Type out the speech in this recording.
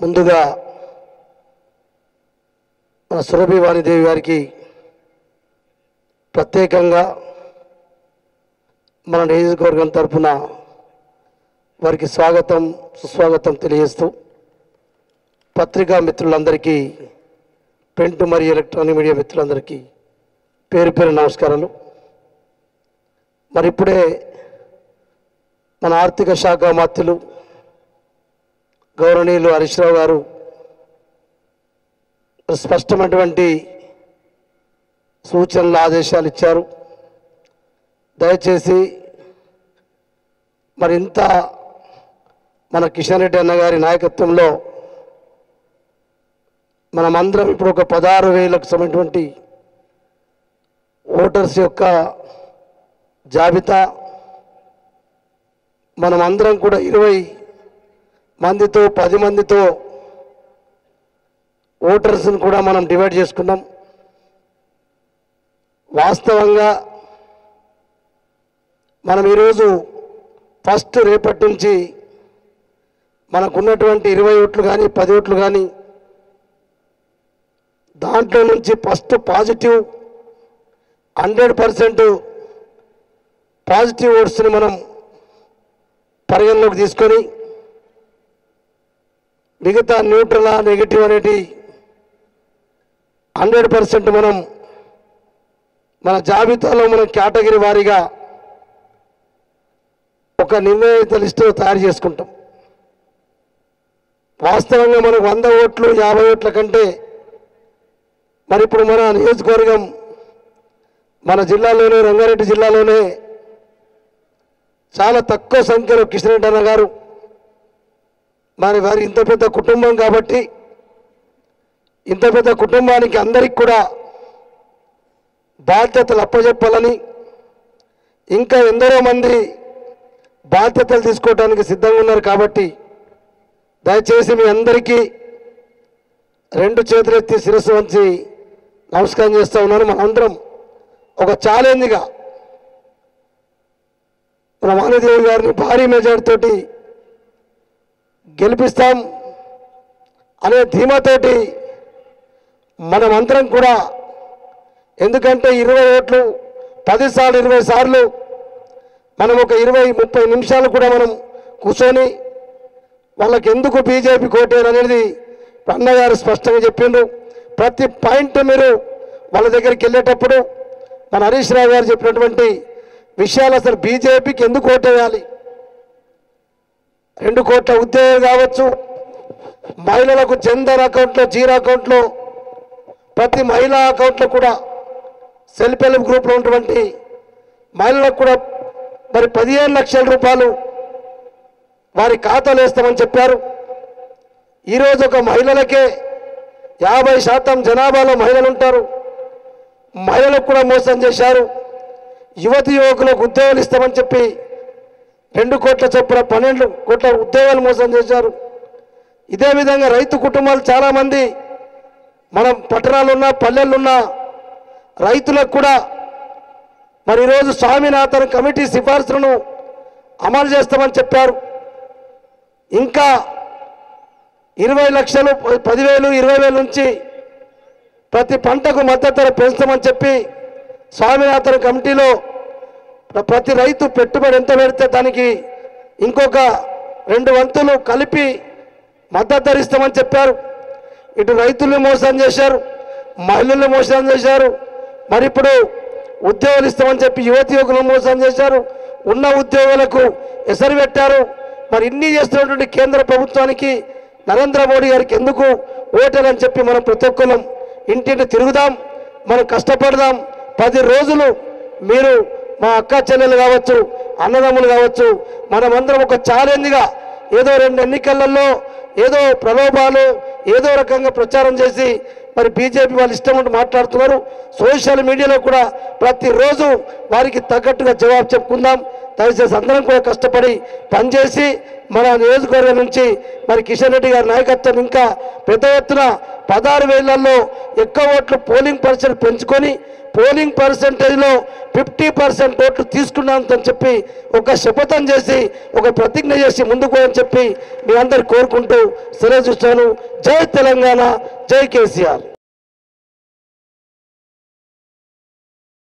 ముందుగా మన సురభి వాణిదేవి గారికి ప్రత్యేకంగా మన నియోజకవర్గం తరఫున వారికి స్వాగతం సుస్వాగతం తెలియజేస్తూ పత్రికా మిత్రులందరికీ ప్రింట్ మరియు ఎలక్ట్రానిక్ మీడియా మిత్రులందరికీ పేరు పేరు నమస్కారాలు మరి ఇప్పుడే మన ఆర్థిక శాఖ మంత్రులు గౌరవనీయులు హరీష్ రావు గారు స్పష్టమైనటువంటి సూచనలు ఆదేశాలు ఇచ్చారు దయచేసి మరి ఇంత మన కిషన్ రెడ్డి అన్న గారి నాయకత్వంలో మనమందరం ఇప్పుడు ఒక పదహారు వేలకు సంబంధించినటువంటి ఓటర్స్ యొక్క జాబితా మనమందరం కూడా ఇరవై మందితో పది మందితో ఓటర్స్ని కూడా మనం డివైడ్ చేసుకున్నాం వాస్తవంగా మనం ఈరోజు ఫస్ట్ రేపటి నుంచి మనకున్నటువంటి ఇరవై ఓట్లు కానీ పది ఓట్లు కానీ దాంట్లో నుంచి first positive hundred percent positive ఓట్స్ని మనం పరిగణలోకి తీసుకొని మిగతా న్యూట్రలా నెగిటివ్ అనేటి హండ్రెడ్ పర్సెంట్ మనం మన జాబితాలో మనం కేటగిరీ వారీగా ఒక నిర్ణయిత లిస్టు తయారు చేసుకుంటాం వాస్తవంగా మనకు వంద ఓట్లు యాభై ఓట్ల కంటే మరి ఇప్పుడు మన నియోజకవర్గం మన జిల్లాలోనే రంగారెడ్డి జిల్లాలోనే చాలా తక్కువ సంఖ్యలో కిషన్ రెడ్డి అన్న గారు మరి వారి ఇంత పెద్ద కుటుంబం కాబట్టి ఇంత పెద్ద కుటుంబానికి అందరికి కూడా బాధ్యతలు అప్పచెప్పాలని ఇంకా ఎందరో మంది బాధ్యతలు తీసుకోవడానికి సిద్ధంగా ఉన్నారు కాబట్టి దయచేసి మీ అందరికీ రెండు చేతులు ఎత్తి శిరస్సు వంచి నమస్కారం చేస్తూ ఉన్నాను మనందరం ఒక ఛాలెంజ్గా మన వాణిదేవి గారిని భారీ మెజార్టీ తోటి గెలిపిస్తాం అనే ధీమాతోటి మనమందరం కూడా ఎందుకంటే ఇరవై ఓట్లు పది సార్లు ఇరవై సార్లు మనం ఒక ఇరవై ముప్పై నిమిషాలు కూడా మనం కూర్చొని వాళ్ళకి ఎందుకు బీజేపీ కోటేరు అనేది అన్నగారు స్పష్టంగా చెప్పిండ్రు ప్రతి పాయింట్ మీరు వాళ్ళ దగ్గరికి వెళ్ళేటప్పుడు మన హరీష్ రావు గారు చెప్పినటువంటి విషయాలు అసలు బీజేపీకి ఎందుకు ఓటేయాలి రెండు కోట్ల ఉద్యోగం కావచ్చు మహిళలకు జన్ధన్ అకౌంట్లో జీరో అకౌంట్లో ప్రతి మహిళా అకౌంట్లో కూడా సెల్ఫ్ హెల్ప్ గ్రూప్లో ఉన్నటువంటి మహిళలకు కూడా మరి పదిహేను లక్షల రూపాయలు వారి ఖాతాలు వేస్తామని చెప్పారు ఈరోజు ఒక మహిళలకే యాభై శాతం జనాభాలో మహిళలు ఉంటారు మహిళలకు కూడా మోసం చేశారు యువతి యువకులకు ఉద్యోగాలు ఇస్తామని చెప్పి రెండు కోట్ల చొప్పున పన్నెండు కోట్ల ఉద్యోగాలు మోసం చేశారు ఇదే విధంగా రైతు కుటుంబాలు చాలామంది మనం పట్టణాలున్నా పల్లెలున్నా రైతులకు కూడా మరి ఈరోజు స్వామినాథన్ కమిటీ సిఫార్సులను అమలు చేస్తామని చెప్పారు ఇంకా ఇరవై లక్షలు ప- పదివేలు ఇరవై వేల నుంచి ప్రతి పంటకు మద్దతు ధర పెంచుతామని చెప్పి స్వామినాథన్ కమిటీలో ప్ర- ప్రతి రైతు పెట్టుబడి ఎంత పెడితే దానికి ఇంకొక రెండు వంతులు కలిపి మద్దతు ధర ఇస్తామని చెప్పారు ఇటు రైతుల్ని మోసం చేశారు మహిళల్ని మోసం చేశారు మరి ఇప్పుడు ఉద్యోగాలు ఇస్తామని చెప్పి యువతి యువకులను మోసం చేశారు ఉన్న ఉద్యోగులకు ఎసరు పెట్టారు మరి ఇన్ని చేస్తున్నటువంటి కేంద్ర ప్రభుత్వానికి నరేంద్ర మోడీ గారికి ఎందుకు ఓటేనని చెప్పి మనం ప్రతి ఒక్కరం ఇంటింటి తిరుగుదాం మనం కష్టపడదాం పది రోజులు మీరు మా అక్క చెల్లెలు కావచ్చు అన్నదమ్ములు కావచ్చు మనమందరం ఒక ఛాలెంజ్గా ఏదో రెండు ఎన్నికలలో ఏదో ప్రలోభాలు ఏదో రకంగా ప్రచారం చేసి మరి బీజేపీ వాళ్ళు ఇష్టం ఉంటూ మాట్లాడుతున్నారు సోషల్ మీడియాలో కూడా ప్రతిరోజు వారికి తగ్గట్టుగా జవాబు చెప్పుకుందాం దయచేసి అందరం కూడా కష్టపడి పనిచేసి మన నియోజకవర్గం నుంచి మరి కిషన్ రెడ్డి గారి నాయకత్వం ఇంకా పెద్ద ఎత్తున పదహారు వేలలో ఎక్కువ ఓట్లు పోలింగ్ పర్సెంట్ పెంచుకొని పోలింగ్ పర్సంటేజ్లో ఫిఫ్టీ పర్సెంట్ ఓట్లు తీసుకున్నామని చెప్పి ఒక శపథం చేసి ఒక ప్రతిజ్ఞ చేసి ముందుకు అని చెప్పి మీ అందరు కోరుకుంటూ సెలవు చూస్తాను జై తెలంగాణ జై కేసీఆర్